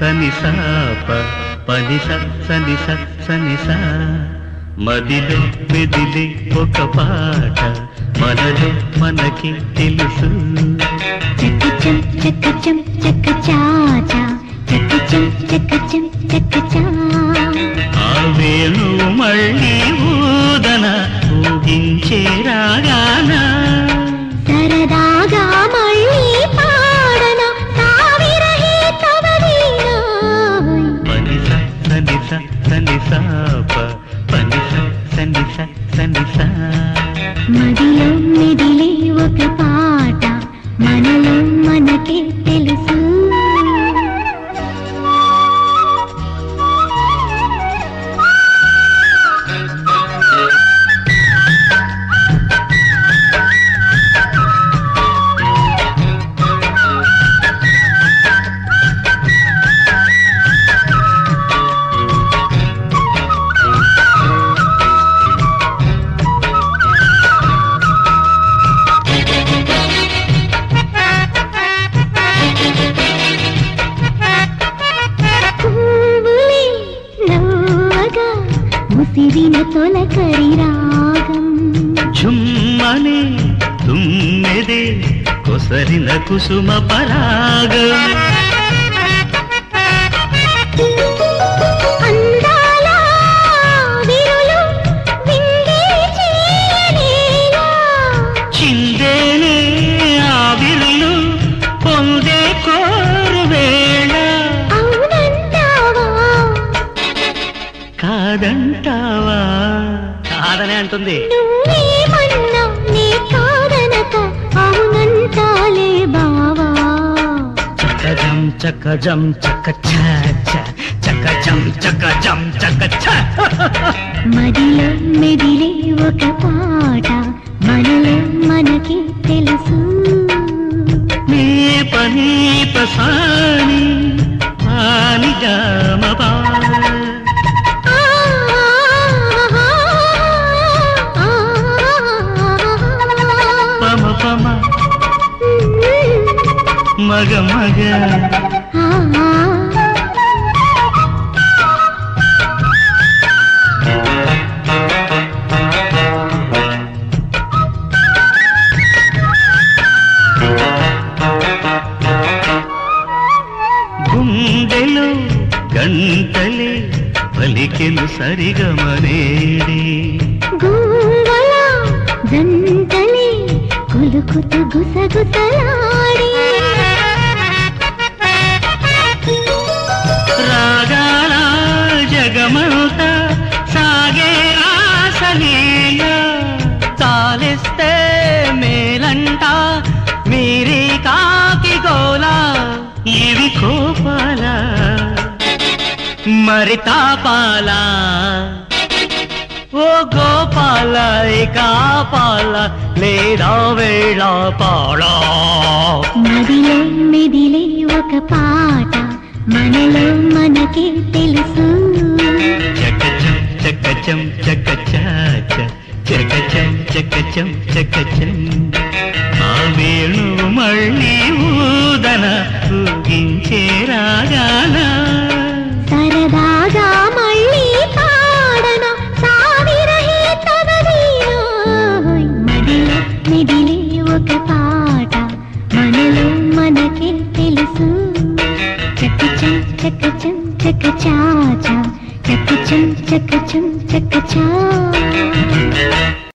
సని సాప పని స సని స సని సా మదిలో మెదిలి ఒక పాట మనలో మనకి తెలుసు చక్కచం చక్కచం చక్కచాచా చక్కచం చక్కచం చక్కచా ఆ వేణు మళ్ళీ ఊదన ఊగించే రాగానా సరదాగా మళ్ళీ పాడన కావిరహే తవ వీణా పని స సని స సని సాప పని స సని స సని సా మదిలో మెదిలే ఒక పాట మనలో మనకే తెలుసు పువ్వులే నవ్వగా ముసిరిన తొలకరి రాగం ఝుమ్మనే తుమ్మెదే కొసరిన కుసుమ పరాగం అందాల విరులు విందే చేయలేలా చిందేనే ఆవిరులు పొందే కోరు వేళ అవునంటావా కాదంటావా కాదనే అంటుంది నువ్వేమన్నా నీ కాదనక అవునంటాలే బావా చకజం చకజం చక చకజం చకజం చక మదిలో మెదిలే ఒక పాట మనలో మనకి తెలుసు నీ పని పసాని పాని గమపా ఆ, ఆ, ఆ, పమ పమ మగ మగ ఆ, ఆ. గుండెలు గంటలే పలికెలు సరిగమనేడే గుంగళ జంటలే కొలుకుతూ గుసగుసలాడి రాగాల జగమంత సాగే ఆసలీల చాలిస్తే మేలంట మీరి కాకి గోల ఇవి కోపాల మరి తాపాల ఓ గోపాల ఇక ఆపాల లేదా వేళ పాడా నదిలో మెదిలే ఒక పాట మనలో మనకి తెలుసు చకచం చకచం చకచాచ చకచం చకచం చకచం ఆ వేణు మళ్ళీ ఊదన ఊగించే రాగాన సరదాగా మళ్ళీ పాడన సావిరహే తవ వీణా. మదిలో మెదిలే ఒక పాట మనలో మనకి తెలుసు చక్కచం చక్కచం చక్కచాచా చక్కచం చక్కచం చక్కచా